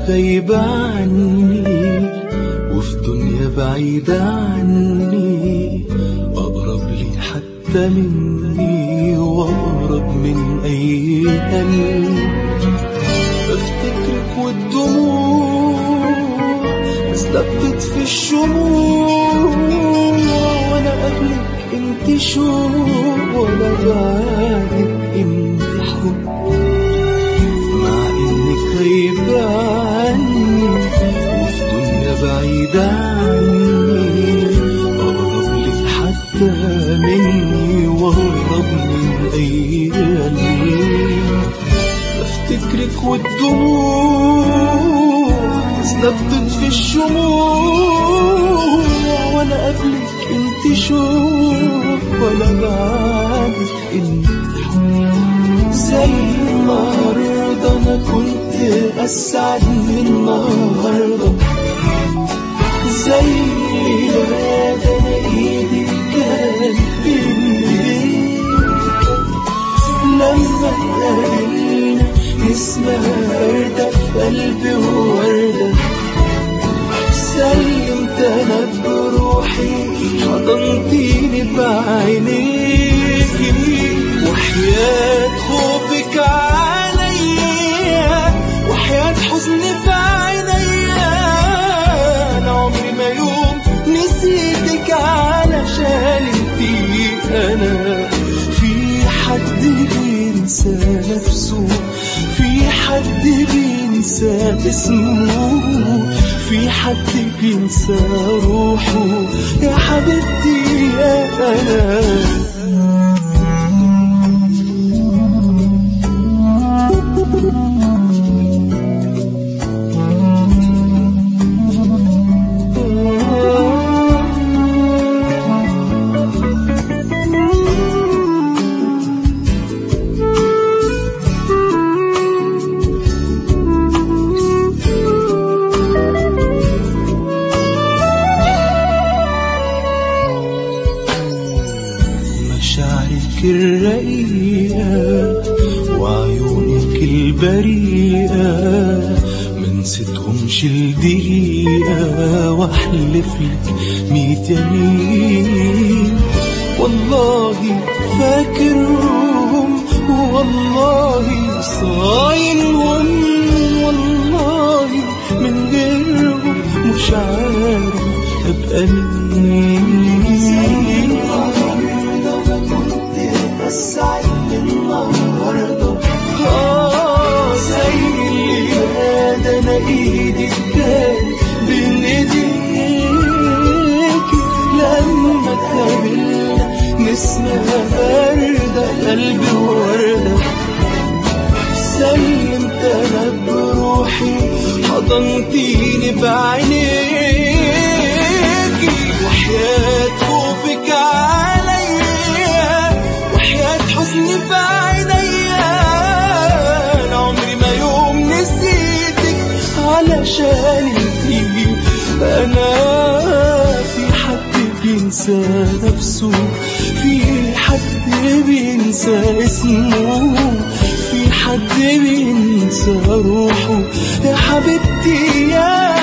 غايبة عني وفي دنيا بعيدة عني أقرب لي حتى مني وأقرب من أي قلب بفتكرك والدموع استبت في الشموع وانا قبلك انت شوق وانا بعدك انت حب مع انك غايبة عني وفي دنيا بعيدة عني اقرب لك حتى مني واهرب من اي قلب بفتكرك والدموع استبدت في الشموع وانا قبلك انت شوق ولا بعدك انت حب زي النهارده انا كنت اسعد من النهارده زي الليلة ده انا ايدي كانت بين ايديك لما اتقابلنا اسمها وردة في قلبي ووردة سلمت انا بروحي حضنتيني بعينيكي وحياة خوفك عليا وحياة حزني في عينيا انا عمري ما يوم نسيتك علشان انتي انا في حد بينسى نفسه في حد بينسى اسمه في حد بينسى روحه يا حبيبتي يا انا مشاعرك الرقيقة وعيونك البريئة من ستهمش الدقيقة واحلف لك ميت يمين والله فاكرهم والله صاينهم والله من غيرهم مش عارف ابقى مين السعيد النهارده آه زي اللي ده انا ايدي كانت بين ايديك لما اتقابلنا نسمة باردة قلبي وردة سلمت انا بروحي حضنتيني بعينيكي وحياة خوفك عليا وحياة حزني في عينيا انا عمري ما يوم نسيتك علشان انتي انا في حد بينسى نفسه في حد بينسى اسمه في حد بينسى روحه يا حبيبتي يا